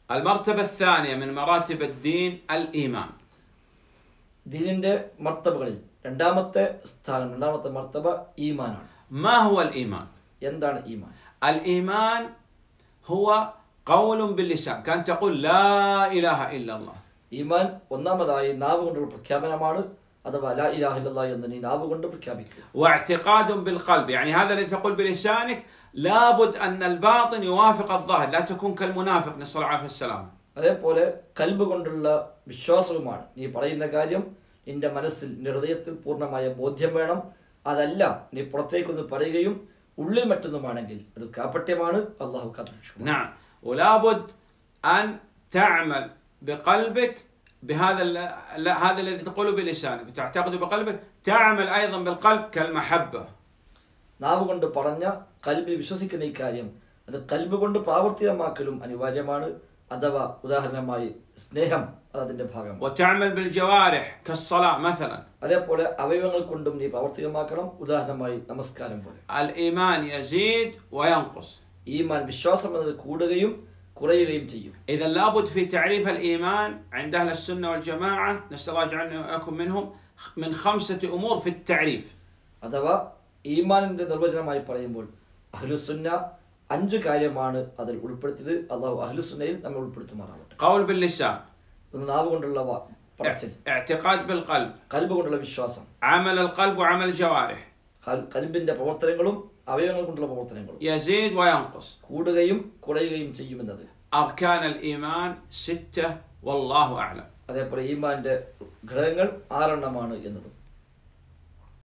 المرتبة الثانية من مراتب الدين الإيمان ദീനിന്റെ മർത്തബകളിൽ രണ്ടാമത്തെ സ്ഥാനം രണ്ടാമത്തെ മർത്തബ ഈമാനാണ് ما هو الإيمان؟ എന്താണ് ഈമാൻ الإيمان هو قول باللسان كان تقول لا إله إلا الله ഈമാൻ ഒന്നാമതായി നാവ് കൊണ്ടുള്ള പ്രഖ്യാപനമാണ് അഥവാ ലാ ഇലാഹില്ല എന്ന് നീ നാവ് കൊണ്ട് പ്രഖ്യാപിക്കുക واعتقاد بالقلب يعني هذا الذي تقول بلسانك لابد أن الباطن يوافق الظاهر لا تكون كالمنافق نسأل الله العافية والسلامة അതേപോലെ കൽബ് കൊണ്ടുള്ള വിശ്വാസവുമാണ് നീ പറയുന്ന കാര്യം നിന്റെ മനസ്സിൽ നിന്റെ ഹൃദയത്തിൽ പൂർണ്ണമായ ബോധ്യം വേണം അതല്ല നീ പുറത്തേക്കൊന്ന് പറയുകയും ഉള്ളിൽ മറ്റൊന്നുമാണെങ്കിൽ അത് കാപ്പട്യമാണ് അള്ളാഹു കാത്തുരക്ഷിക്കും نعم ولابد أن تعمل بقلبك بهذا ال- لا هذا الذي تقوله بلسانك وتعتقد بقلبك تعمل أيضا بالقلب كالمحبة നാവ് കൊണ്ട് പറഞ്ഞ കൽബിൽ വിശ്വസിക്കുന്ന ഈ കാര്യം അത് കൽബ് കൊണ്ട് പ്രാവർത്തികമാക്കലും അനിവാര്യമാണ് അഥവാ ഉദാഹരണമായി സ്നേഹം അത് അതിന്റെ ഭാഗമാണ് وتعمل بالجوارح كالصلاة مثلا അതേപോലെ അവയവങ്ങൾ കൊണ്ടും നീ പ്രാവർത്തികമാക്കണം ഉദാഹരണമായി നമസ്കാരം പോലെ الإيمان يزيد وينقص ഈമാൻ വിശ്വാസം എന്നത് കൂടുകയും കുറയുകയും ചെയ്യും إذا لابد في تعريف الإيمان عند أهل السنة والجماعة نسأل الله يجعلنا وإياكم منهم من خمسة أمور في التعريف അഥവാ ഈമാനിന്റെ നിർവചനമായി പറയുമ്പോൾ അഹ്ലുസുന്ന അഞ്ച് കാര്യമാണ് അതിൽ ഉൾപ്പെടുത്തിയത് അള്ളാഹു അഹ്ലുസുന്നയിൽ നമ്മൾ ഉൾപ്പെടുത്തുമാറാവട്ടെ قول باللسان ഒന്ന് നാവ് കൊണ്ടുള്ള വാ- പറച്ചിൽ اعتقاد بالقلب കൽബ് കൊണ്ടുള്ള വിശ്വാസം عمل القلب وعمل الجوارح കൽ- കൽബിന്റെ പ്രവർത്തനങ്ങളും അവയവങ്ങൾ കൊണ്ടുള്ള പ്രവർത്തനങ്ങളും يزيد وينقص കൂടുകയും കുറയുകയും ചെയ്യുമെന്നത് أركان الإيمان ستة والله أعلم അതേപോലെ ഈമാന്റെ ഘടകങ്ങൾ ആറെണ്ണമാണ് എന്നതും